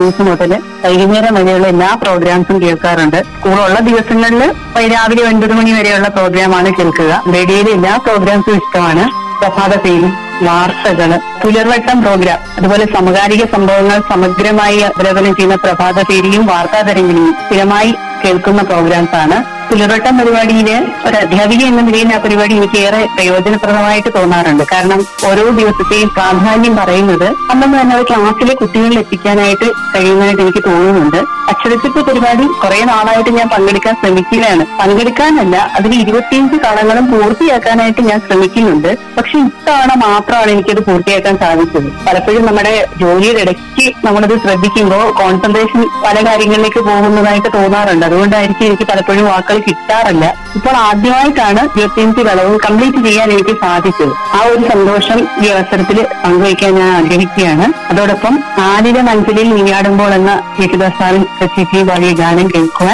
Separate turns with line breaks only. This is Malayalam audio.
ന്യൂസ് മുതൽ വൈകുന്നേരം വരെയുള്ള എല്ലാ പ്രോഗ്രാംസും കേൾക്കാറുണ്ട് സ്കൂളുള്ള ദിവസങ്ങളിൽ രാവിലെ ഒൻപത് മണി വരെയുള്ള പ്രോഗ്രാമാണ് കേൾക്കുക റേഡിയോയിലെ എല്ലാ പ്രോഗ്രാംസും ഇഷ്ടമാണ് പ്രഭാത പേരും വാർത്തകള് പുലർവട്ടം പ്രോഗ്രാം അതുപോലെ സമകാലിക സംഭവങ്ങൾ സമഗ്രമായി അവലോകനം ചെയ്യുന്ന പ്രഭാത പേരിയും വാർത്താ തരംഗിണിയും സ്ഥിരമായി കേൾക്കുന്ന പ്രോഗ്രാംസ് ആണ് പുലർവട്ടം പരിപാടിയില് ഒരു അധ്യാപിക എന്ന നിലയിൽ ആ പരിപാടി എനിക്ക് ഏറെ പ്രയോജനപ്രദമായിട്ട് തോന്നാറുണ്ട് കാരണം ഓരോ ദിവസത്തെയും പ്രാധാന്യം പറയുന്നത് അന്നൊന്ന് തന്നെ അത് ക്ലാസ്സിലെ കുട്ടികളിൽ എത്തിക്കാനായിട്ട് കഴിയുന്നതായിട്ട് എനിക്ക് തോന്നുന്നുണ്ട് അക്ഷരത്തിപ്പ് പരിപാടി കുറെ നാളായിട്ട് ഞാൻ പങ്കെടുക്കാൻ ശ്രമിക്കുകയാണ് പങ്കെടുക്കാനല്ല അതിൽ ഇരുപത്തിയഞ്ച് കളങ്ങളും പൂർത്തിയാക്കാനായിട്ട് ഞാൻ ശ്രമിക്കുന്നുണ്ട് പക്ഷെ ഇത്തവണ മാത്രമാണ് എനിക്കത് പൂർത്തിയാക്കാൻ സാധിച്ചത് പലപ്പോഴും നമ്മുടെ ജോലിയുടെ ഇടയ്ക്ക് നമ്മളത് ശ്രദ്ധിക്കുമ്പോൾ കോൺസെൻട്രേഷൻ പല കാര്യങ്ങളിലേക്ക് പോകുന്നതായിട്ട് തോന്നാറുണ്ട് അതുകൊണ്ടായിരിക്കും എനിക്ക് പലപ്പോഴും വാക്കുകൾ കിട്ടാറില്ല ഇപ്പോൾ ആദ്യമായിട്ടാണ് ഇരുപത്തിയഞ്ച് കളവും കംപ്ലീറ്റ് ചെയ്യാൻ എനിക്ക് സാധിച്ചത് ആ ഒരു സന്തോഷം ഈ അവസരത്തിൽ പങ്കുവയ്ക്കാൻ ഞാൻ ആഗ്രഹിക്കുകയാണ് അതോടൊപ്പം ആലിലെ മനസ്സിലിൽ നീയാടുമ്പോൾ എന്ന യേശുദാസ് സാറും ചേച്ചി പാടിയ ഗാനം കേൾക്കുവാൻ